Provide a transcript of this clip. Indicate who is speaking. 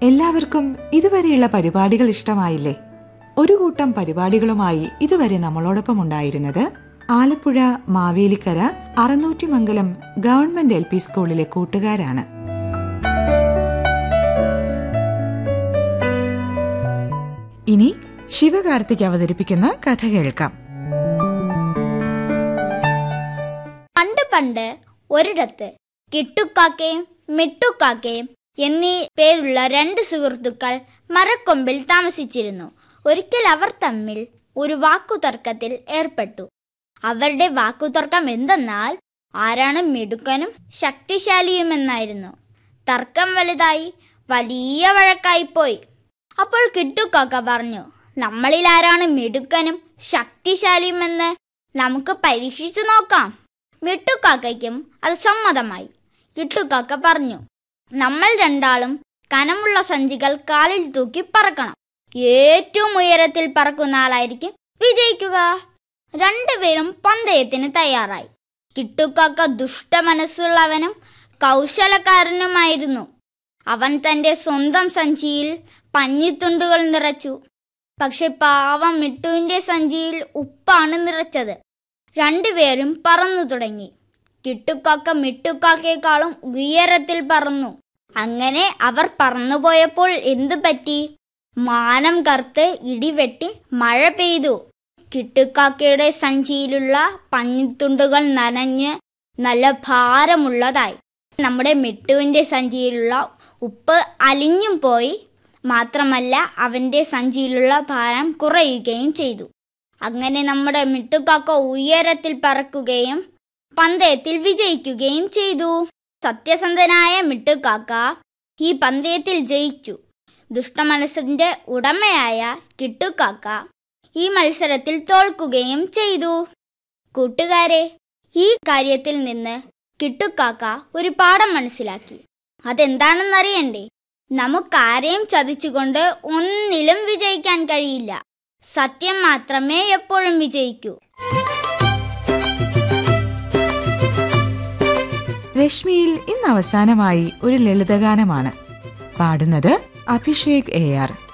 Speaker 1: എല്ലാവർക്കും ഇതുവരെയുള്ള പരിപാടികൾ ഇഷ്ടമായില്ലേ ഒരു കൂട്ടം പരിപാടികളുമായി ഇതുവരെ നമ്മളോടൊപ്പം ഉണ്ടായിരുന്നത് Alappuzha Mavelikkara Arunnoottimangalam government L P സ്കൂളിലെ കൂട്ടുകാരാണ് ഇനി ശിവകാർത്തിക് അവതരിപ്പിക്കുന്ന കഥ കേൾക്കാം
Speaker 2: പണ്ട് പണ്ട് ഒരിടത്ത് കിട്ടുക്കാക്കയും മിട്ടുക്കാക്കയും എന്നീ പേരുള്ള രണ്ട് സുഹൃത്തുക്കൾ മരക്കൊമ്പിൽ താമസിച്ചിരുന്നു ഒരിക്കൽ അവർ തമ്മിൽ ഒരു വാക്കുതർക്കത്തിൽ ഏർപ്പെട്ടു അവരുടെ വാക്കുതർക്കം എന്തെന്നാൽ ആരാണ് മിടുക്കനും ശക്തിശാലിയുമെന്നായിരുന്നു തർക്കം വലുതായി വലിയ വഴക്കായിപ്പോയി അപ്പോൾ കിട്ടുക്കാക്ക പറഞ്ഞു നമ്മളിൽ ആരാണ് മിടുക്കനും ശക്തിശാലിയുമെന്ന് നമുക്ക് പരീക്ഷിച്ചു നോക്കാം മിട്ടുക്കാക്കയ്ക്കും അത് സമ്മതമായി കിട്ടുക്കാക്ക പറഞ്ഞു നമ്മൾ രണ്ടാളും കനമുള്ള സഞ്ചികൾ കാലിൽ തൂക്കി പറക്കണം ഏറ്റവും ഉയരത്തിൽ പറക്കുന്ന ആളായിരിക്കും വിജയിക്കുക രണ്ടുപേരും പന്തയത്തിന് തയ്യാറായി കിട്ടുക്കാക്ക ദുഷ്ടമനസ്സുള്ളവനും കൗശലക്കാരനുമായിരുന്നു അവൻ തന്റെ സ്വന്തം സഞ്ചിയിൽ പഞ്ഞിത്തുണ്ടുകൾ നിറച്ചു പക്ഷെ പാവം മിട്ടുവിന്റെ സഞ്ചിയിൽ ഉപ്പാണ് നിറച്ചത് രണ്ടുപേരും പറന്നു തുടങ്ങി കിട്ടുക്കാക്ക മിട്ടുക്കാക്കേക്കാളും ഉയരത്തിൽ പറന്നു അങ്ങനെ അവർ പറന്നുപോയപ്പോൾ എന്തു പറ്റി മാനം കറുത്ത് ഇടിവെട്ടി മഴ പെയ്തു കിട്ടുക്കാക്കയുടെ സഞ്ചിയിലുള്ള പഞ്ഞിത്തുണ്ടുകൾ നനഞ്ഞ് നല്ല ഭാരമുള്ളതായി നമ്മുടെ മിട്ടുവിന്റെ സഞ്ചിയിലുള്ള ഉപ്പ് അലിഞ്ഞും പോയി മാത്രമല്ല അവന്റെ സഞ്ചിയിലുള്ള ഭാരം കുറയുകയും ചെയ്തു അങ്ങനെ നമ്മുടെ മിട്ടുക്കാക്ക ഉയരത്തിൽ പറക്കുകയും പന്തയത്തിൽ വിജയിക്കുകയും ചെയ്തു സത്യസന്ധനായ മിട്ടുക്കാക്ക ഈ പന്തയത്തിൽ ജയിച്ചു ദുഷ്ടമനസ്സിന്റെ ഉടമയായ കിട്ടുക്കാക്ക ഈ മത്സരത്തിൽ തോൽക്കുകയും ചെയ്തു കൂട്ടുകാരെ ഈ കാര്യത്തിൽ നിന്ന് കിട്ടുക്കാക്ക ഒരു പാഠം മനസ്സിലാക്കി അതെന്താണെന്നറിയണ്ടേ നമുക്കാരെയും ചതിച്ചുകൊണ്ട് ഒന്നിലും വിജയിക്കാൻ കഴിയില്ല സത്യം മാത്രമേ എപ്പോഴും വിജയിക്കൂ
Speaker 1: രശ്മിയിൽ ഇന്ന് അവസാനമായി ഒരു ലളിതഗാനമാണ് പാടുന്നത് അഭിഷേക് എ ആർ